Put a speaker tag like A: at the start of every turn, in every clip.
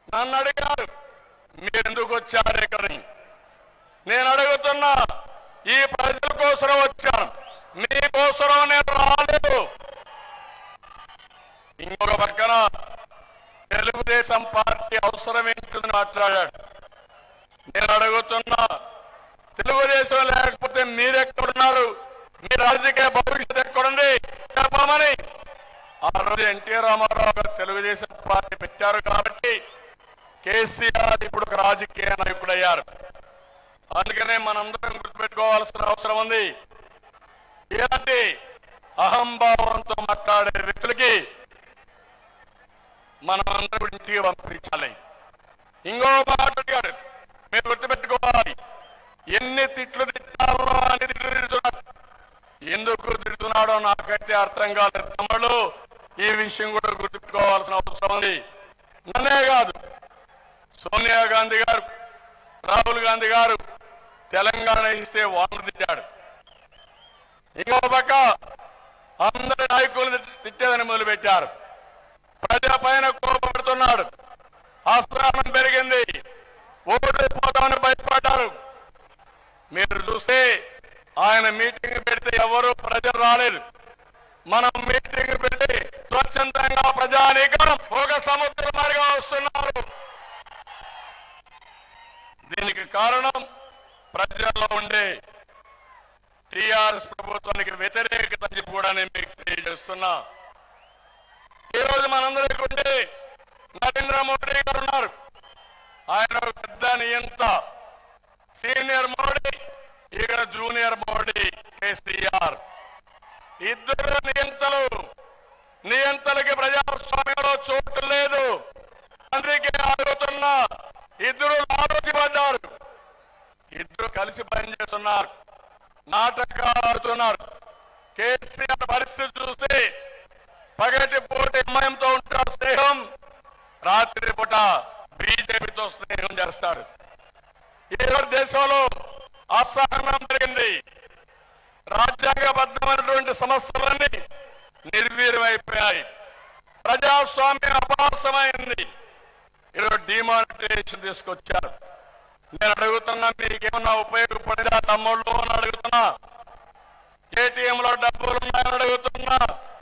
A: నన్ను అడిగారు మీరు ఎందుకు వచ్చారు ఇక్కడికి నేను అడుగుతున్నా ఈ ప్రజల కోసం వచ్చాను మీకోసం నేను రాలేదు ఇంకొక పక్కన తెలుగుదేశం పార్టీ అవసరం ఏంటని మాట్లాడాడు నేను అడుగుతున్నా తెలుగుదేశం లేకపోతే మీరెక్కడున్నారు మీ రాజకీయ భవిష్యత్తు ఎక్కడుంది చెప్పమని ఆ రోజు ఎన్టీ రామారావు గారు తెలుగుదేశం పార్టీ పెట్టారు కాబట్టి కేసీఆర్ ఇప్పుడు ఒక రాజకీయ నాయకుడయ్యారు అందుకనే మనందరం గుర్తుపెట్టుకోవాల్సిన అవసరం ఉంది ఇలాంటి అహంభావంతో మాట్లాడే వ్యక్తులకి మనం అందరం ఇంటికి పంపించాలి ఇంకో మాట అడిగాడు మీరు గుర్తుపెట్టుకోవాలి ఎన్ని తిట్లు తిట్టాలో అని తిట్లు తిడుతున్నాడు ఎందుకు తిడుతున్నాడో నాకైతే అర్థం కాలేదు తమ్ముళ్ళు ఈ విషయం కూడా గుర్తుపెట్టుకోవాల్సిన అవసరం ఉంది నన్నే కాదు సోనియా గాంధీ గారు రాహుల్ గాంధీ గారు తెలంగాణ ఇస్తే వాళ్ళని తిట్టాడు ఇంకో పక్క అందరి నాయకులను తిట్టేదని మొదలుపెట్టారు ప్రజల పైన కోపడుతున్నాడు అస్త్రానం పెరిగింది ఓడిపోతామని భయపడ్డారు మీరు చూస్తే ఆయన మీటింగ్ పెడితే ఎవరు ప్రజలు రాలేదు మనం మీటింగ్ పెడితే స్వచ్ఛందంగా ప్రజానీకం ఒక సముద్రం మారిగా వస్తున్నారు దీనికి కారణం ప్రజల్లో ఉండే టిఆర్ఎస్ ప్రభుత్వానికి వ్యతిరేకత అని చెప్పి కూడా నేను మీకు తెలియజేస్తున్నా ఈ రోజు మనందరికీ ఉండే నరేంద్ర మోడీ గారు ఉన్నారు ఆయన ఒక పెద్ద నియంత సీనియర్ మోడీ ఇక్కడ జూనియర్ మోడీ కేసీఆర్ ఇద్దరు నియంతలు నియంతలకి ప్రజాస్వామ్యంలో చోటు లేదు అందుకే అడుగుతున్నా ఇద్దరు ఆలోచించబడ్డారు ఇద్దరు కలిసి పనిచేస్తున్నారు నాటకాలు ఆడుతున్నారు కేసీఆర్ పరిస్థితి చూస్తే పగటి పూట ఎంఐఎంతో ఉంటాడు స్నేహం రాత్రి పూట బీజేపీతో స్నేహం చేస్తాడు ఈ రోజు దేశంలో అసహనం పెరిగింది రాజ్యాంగబద్ధమైనటువంటి సమస్యలన్నీ నిర్వీర్యమైపోయాయి ప్రజాస్వామ్యం అపాసమైంది ఈరోజు డిమానిటైజేషన్ తీసుకొచ్చారు నేను అడుగుతున్నా మీకేమన్నా ఉపయోగపడినా తమ్ముళ్ళు అని అడుగుతున్నా ATM లో డబ్బులు ఉన్నాయని అడుగుతున్నా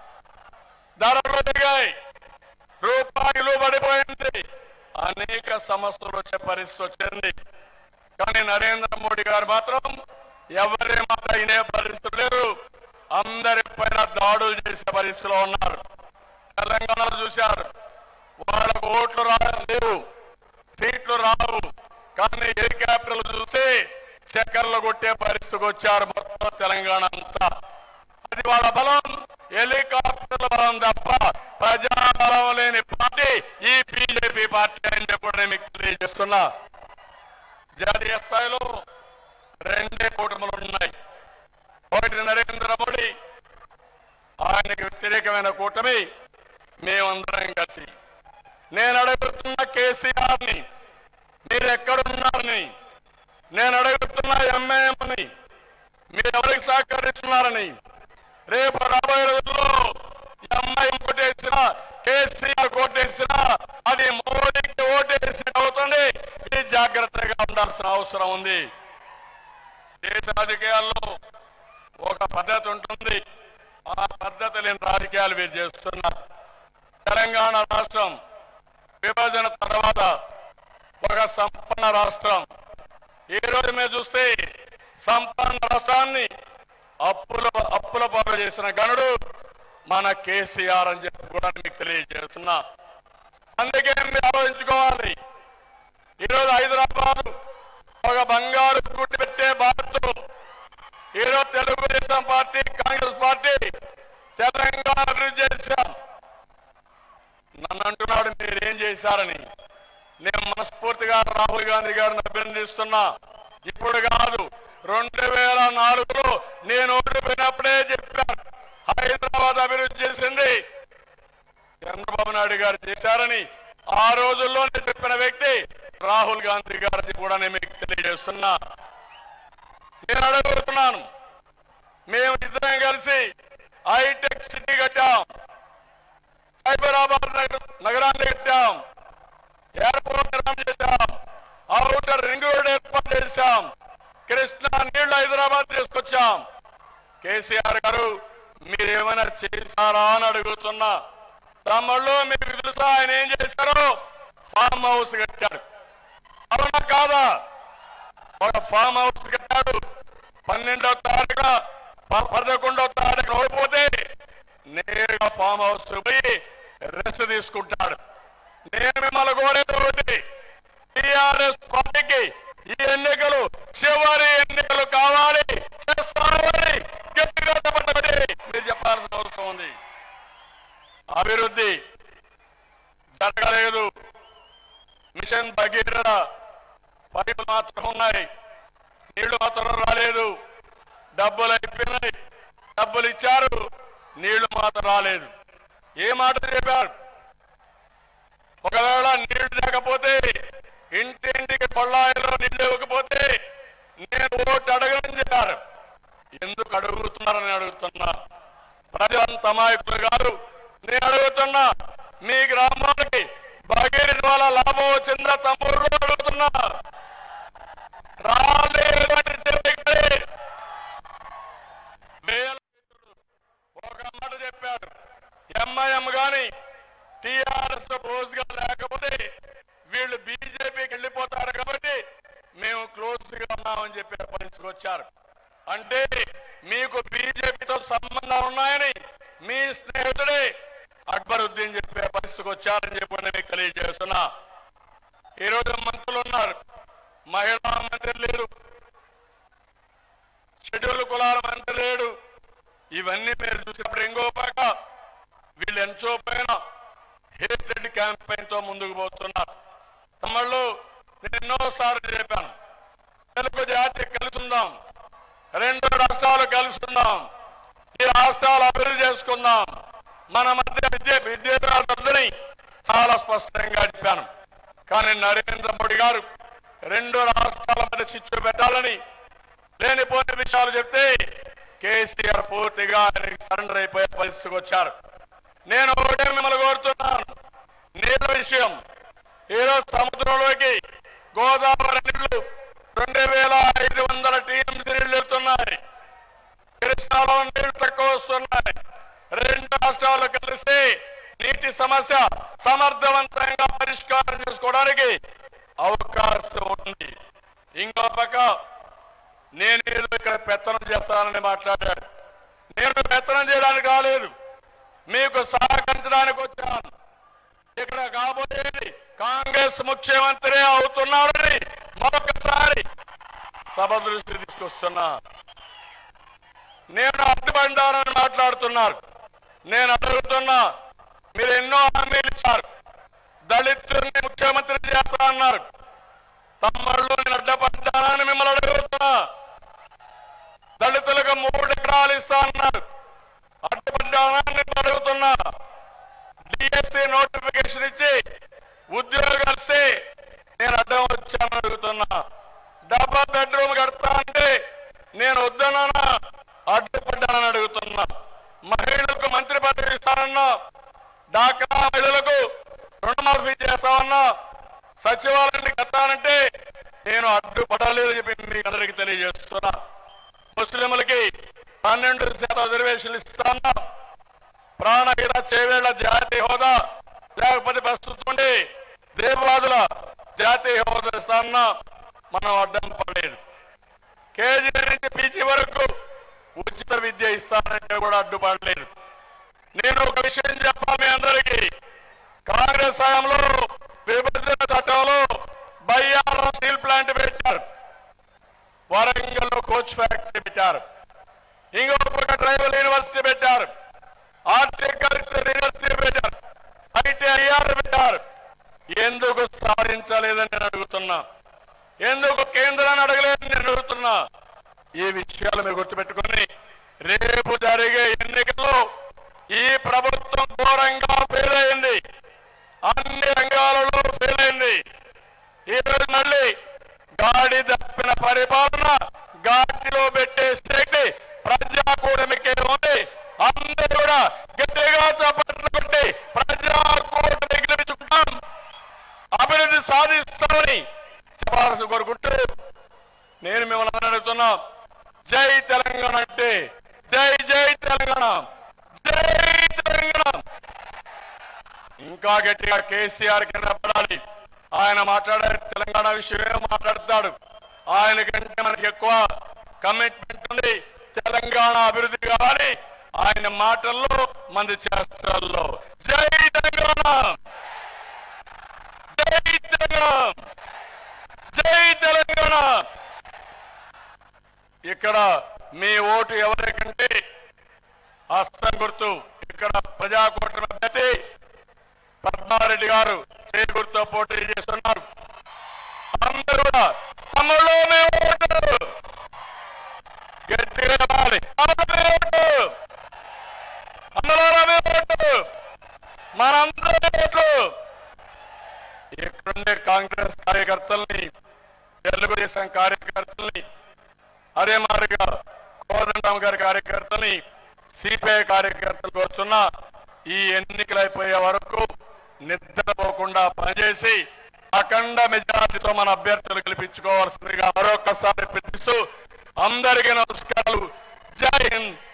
A: ధరలు పెరిగాయి రూపాయలు పడిపోయింది అనేక సమస్యలు వచ్చే పరిస్థితి వచ్చింది కానీ నరేంద్ర మోడీ గారు మాత్రం ఎవరి మాట వినే పరిస్థితి లేరు అందరి పైన దాడులు చేసే పరిస్థితిలో ఉన్నారు తెలంగాణలో చూశారు వాళ్ళకు ఓట్లు రా లేవు సీట్లు రావు కానీ హెలికాప్టర్లు చూసి చక్కర్లు కొట్టే పరిస్థితికి వచ్చారు మొత్తం తెలంగాణ అంతా అది వాళ్ళ బలం హెలికాప్టర్ల బలం తప్ప ప్రజా బలం లేని పార్టీ ఈ బీజేపీ పార్టీ అని చెప్పి కూడా నేను మీకు తెలియజేస్తున్నా జాతీయ స్థాయిలో రెండే కూటములు ఉన్నాయి ఒకటి నరేంద్ర మోడీ ఆయనకి వ్యతిరేకమైన కూటమి మేమందరం కలిసి నేను అడుగుతున్న కేసీఆర్ ని మీరు ఎక్కడున్నారని నేను అడుగుతున్న ఎంఐఎంని మీరు ఎవరికి సహకరిస్తున్నారని రేపు రాబోయే రోజుల్లో ఎంఐఎం కొట్టేసిన కేసీఆర్ కొట్టేసిన అది మోడీకి ఓటేసి అవుతుంది ఇది జాగ్రత్తగా ఉండాల్సిన అవసరం ఉంది దేశ రాజకీయాల్లో ఒక పద్ధతి ఉంటుంది ఆ పద్ధతి లేని రాజకీయాలు వీరు చేస్తున్నారు తెలంగాణ రాష్ట్రం విభజన తర్వాత ఒక సంపన్న రాష్ట్రం ఈ రోజు మీరు చూస్తే సంపన్న రాష్ట్రాన్ని అప్పుల అప్పుల పాలు చేసిన గనుడు మన కేసీఆర్ అని చెప్పి కూడా మీకు తెలియజేస్తున్నా అందుకే మీరు ఆలోచించుకోవాలి ఈరోజు హైదరాబాద్ ఒక బంగారు గుడ్డి పెట్టే భారత్ ఈరోజు తెలుగుదేశం పార్టీ కాంగ్రెస్ పార్టీ తెలంగాణ అభివృద్ధి చేశాం నన్ను అంటున్నాడు మీరు ఏం చేశారని నేను మనస్ఫూర్తిగా రాహుల్ గాంధీ గారిని అభినందిస్తున్నా ఇప్పుడు కాదు రెండు వేల నాలుగులో నేను ఓడిపోయినప్పుడే చెప్పాను హైదరాబాద్ అభివృద్ధి చేసింది చంద్రబాబు నాయుడు గారు చేశారని ఆ రోజుల్లోనే చెప్పిన వ్యక్తి రాహుల్ గాంధీ గారిని కూడా నేను మీకు తెలియజేస్తున్నా నేను అడుగుతున్నాను మేము ఇద్దరం కలిసి హైటెక్ సిటీ కట్టాం సైబరాబాద్ నగర- నగరాన్ని కట్టాం ఎయిర్పోర్ట్ నిర్మాణం చేశాం ఔటర్ రింగ్ రోడ్ ఏర్పాటు చేశాం కృష్ణా నీళ్లు హైదరాబాద్ తీసుకొచ్చాం కేసీఆర్ గారు మీరేమైనా చేశారా అని అడుగుతున్నా తమ్ముళ్ళు మీకు తెలుసా ఆయన ఏం చేశారు ఫామ్ హౌస్ కట్టాడు అవునా కాదా ఒక ఫామ్ హౌస్ కట్టాడు పన్నెండో తారీఖున ప- పదకొండో తారీఖున ఓడిపోతే నేరుగా ఫామ్ హౌస్ పోయి రెస్ట్ తీసుకుంటాడు నేను మిమ్మల్ని కోరేది ఒకటి టిఆర్ఎస్ పార్టీకి ఈ ఎన్నికలు చివరి ఎన్నికలు కావాలి చేస్తామని గట్టిగా చెప్పండి మీరు చెప్పాల్సిన అవసరం ఉంది అభివృద్ధి జరగలేదు మిషన్ భగీరథ పైపులు మాత్రం ఉన్నాయి నీళ్లు మాత్రం రాలేదు డబ్బులు అయిపోయినాయి డబ్బులు ఇచ్చారు నీళ్లు మాత్రం రాలేదు ఏ మాట చెప్పారు ఒకవేళ నీళ్లు లేకపోతే ఇంటింటికి కొళ్ళాయిలో నీళ్లు ఇవ్వకపోతే నేను ఓటు అడగనని చెప్పారు ఎందుకు అడుగుతున్నారని అడుగుతున్నా ప్రజలంత అమాయకులు కాదు నేను అడుగుతున్నా మీ గ్రామాలకి భగీరథ వల్ల లాభం వచ్చిందా తమ్ముళ్ళు అడుగుతున్నా రాలేదని చెప్పి వేల మిత్రులు ఒక మాట చెప్పాడు ఎంఐఎం గాని టిఆర్ఎస్ క్లోజ్ గా లేకపోతే వీళ్ళు బీజేపీకి వెళ్ళిపోతారు కాబట్టి మేము క్లోజ్ గా ఉన్నామని చెప్పే పరిస్థితికి వచ్చారు అంటే మీకు బీజేపీతో సంబంధాలు ఉన్నాయని మీ స్నేహితుడే అక్బరుద్దీన్ చెప్పే పరిస్థితికి వచ్చారని చెప్పి నేను మీకు తెలియజేస్తున్నా ఈరోజు మంత్రులు ఉన్నారు మహిళా మంత్రి లేరు షెడ్యూల్ కులాల మంత్రి లేడు ఇవన్నీ మీరు చూసినప్పుడు ఇంకో పక్క వీళ్ళు ఎంచో పైన హేటెడ్ క్యాంపెయిన్ తో ముందుకు పోతున్నారు తమ్ముళ్ళు నేను ఎన్నోసార్లు చెప్పాను తెలుగు జాతి కలిసి ఉందాం రెండు రాష్ట్రాలు కలిసి ఉందాం ఈ రాష్ట్రాలు అభివృద్ధి చేసుకుందాం మన మధ్య విద్య విద్యార్థులని చాలా స్పష్టంగా చెప్పాను కానీ నరేంద్ర మోడీ గారు రెండు రాష్ట్రాల మధ్య చిచ్చు పెట్టాలని లేనిపోయిన విషయాలు చెప్తే కేసీఆర్ పూర్తిగా ఆయనకి సరెండర్ అయిపోయే పరిస్థితికి వచ్చారు నేను ఒకటే మిమ్మల్ని కోరుతున్నాను నీళ్ళ విషయం ఈరోజు సముద్రంలోకి గోదావరి నీళ్లు రెండు వేల ఐదు వందల టీఎంసీ నీళ్లు వెళ్తున్నాయి కృష్ణాలో నీళ్లు తక్కువ వస్తున్నాయి రెండు రాష్ట్రాలు కలిసి నీటి సమస్య సమర్థవంతంగా పరిష్కారం చేసుకోవడానికి అవకాశం ఉంది ఇంకో పక్క నేను ఏదో ఇక్కడ పెత్తనం చేస్తానని మాట్లాడాడు నేను పెత్తనం చేయడానికి రాలేదు మీకు సహకరించడానికి వచ్చాను ఇక్కడ కాబోయేది కాంగ్రెస్ ముఖ్యమంత్రి అవుతున్నారని మరొకసారి సభ దృష్టి తీసుకొస్తున్నా నేను అడ్డుపడ్డానని మాట్లాడుతున్నారు నేను అడుగుతున్నా మీరు ఎన్నో హామీలు ఇచ్చారు దళితుల్ని ముఖ్యమంత్రి చేస్తా అన్నారు తమ్ముళ్ళు నేను అడ్డపడ్డానని మిమ్మల్ని అడుగుతున్నా దళితులకు మూడు ఎకరాలు ఇస్తా అన్నారు అడ్డుపడ్డానని నేను అడుగుతున్నా డిఎస్సి నోటిఫికేషన్ ఇచ్చి ఉద్యోగాలు ఇస్తే నేను అడ్డం వచ్చానని అడుగుతున్నా డబల్ బెడ్రూమ్ కడతా అంటే నేను వద్దనా అడ్డుపడ్డానని అడుగుతున్నా మహిళలకు మంత్రి పదవి ఇస్తానన్నా డాక్రా మహిళలకు రుణమాఫీ చేస్తామన్నా సచివాలయాన్ని కట్టానంటే నేను అడ్డుపడలేదు చెప్పి మీకు అందరికి తెలియజేస్తున్నా ముస్లింలకి పన్నెండు శాతం రిజర్వేషన్లు ఇస్తానా ప్రాణహిత చేవేళ్ల జాతీయ హోదా లేకపోతే ప్రస్తుతం ఉండి దేవవాదుల జాతీయ హోదా ఇస్తానా మనం అడ్డం పడలేదు కేజీ నుంచి పీజీ వరకు ఉచిత విద్య ఇస్తానంటే కూడా అడ్డుపడలేదు నేను ఒక విషయం చెప్పాలి మీ అందరికీ కాంగ్రెస్ హయాంలో విభజన చట్టంలో బయ్యారం స్టీల్ ప్లాంట్ పెట్టారు వరంగల్లో కోచ్ ఫ్యాక్టరీ పెట్టారు ఇంకొక పక్క ట్రైబల్ యూనివర్సిటీ పెట్టారు హార్టికల్చర్ యూనివర్సిటీ పెట్టారు ఐటీఐఆర్ పెట్టారు ఎందుకు సాధించలేదని నేను అడుగుతున్నా ఎందుకు కేంద్రాన్ని అడగలేదని నేను అడుగుతున్నా ఈ విషయాలు మీరు గుర్తుపెట్టుకొని రేపు జరిగే ఎన్నికల్లో ఈ ప్రభుత్వం ఘోరంగా ఫెయిల్ అయింది అన్ని రంగాలలో ఫెయిల్ అయింది ఈ రోజు మళ్ళీ గాడి తప్పిన పరిపాలన ఘాటిలో పెట్టే శక్తి ప్రజా కూటమికే ఉంది అందరూ కూడా గట్టిగా చప్పట్లు కొట్టి ప్రజా కూటమి గెలిపించుకుంటాం అభివృద్ధి అభివృద్ధి సాధిస్తామని చెప్పాల్సి కోరుకుంటూ నేను మిమ్మల్ని అందరినీ అడుగుతున్నా జై తెలంగాణ అంటే జై జై తెలంగాణ జై తెలంగాణ ఇంకా గట్టిగా కేసీఆర్ కింద పడాలి ఆయన మాట్లాడే తెలంగాణ విషయమే మాట్లాడతాడు ఆయన కంటే మనకి ఎక్కువ కమిట్మెంట్ ఉంది తెలంగాణ అభివృద్ధి కావాలి ఆయన మాటల్లో మంది చేష్టల్లో జై తెలంగాణ జై తెలంగాణ జై తెలంగాణ ఇక్కడ మీ ఓటు ఎవరికంటే హస్తం గుర్తు ఇక్కడ ప్రజాకూటమి అభ్యర్థి పద్మారెడ్డి గారు చేయి గుర్తుతో పోటీ చేస్తున్నారు అందరూ కూడా తమలో మీ ఓటు గట్టిగా చెప్పాలి తమలో మీ ఓటు అందులో మీ ఓటు మనందరి ఓట్లు ఇక్కడుండే కాంగ్రెస్ కార్యకర్తల్ని తెలుగుదేశం కార్యకర్తల్ని అదే మాదిరిగా కోదండరామ్ గారి కార్యకర్తల్ని సిపిఐ కార్యకర్తలు వస్తున్న ఈ ఎన్నికలు అయిపోయే వరకు నిద్రపోకుండా పనిచేసి అఖండ మెజార్టీతో మన అభ్యర్థులు గెలిపించుకోవాల్సిందిగా మరొకసారి పిలుస్తూ అందరికీ నమస్కారాలు జై హింద్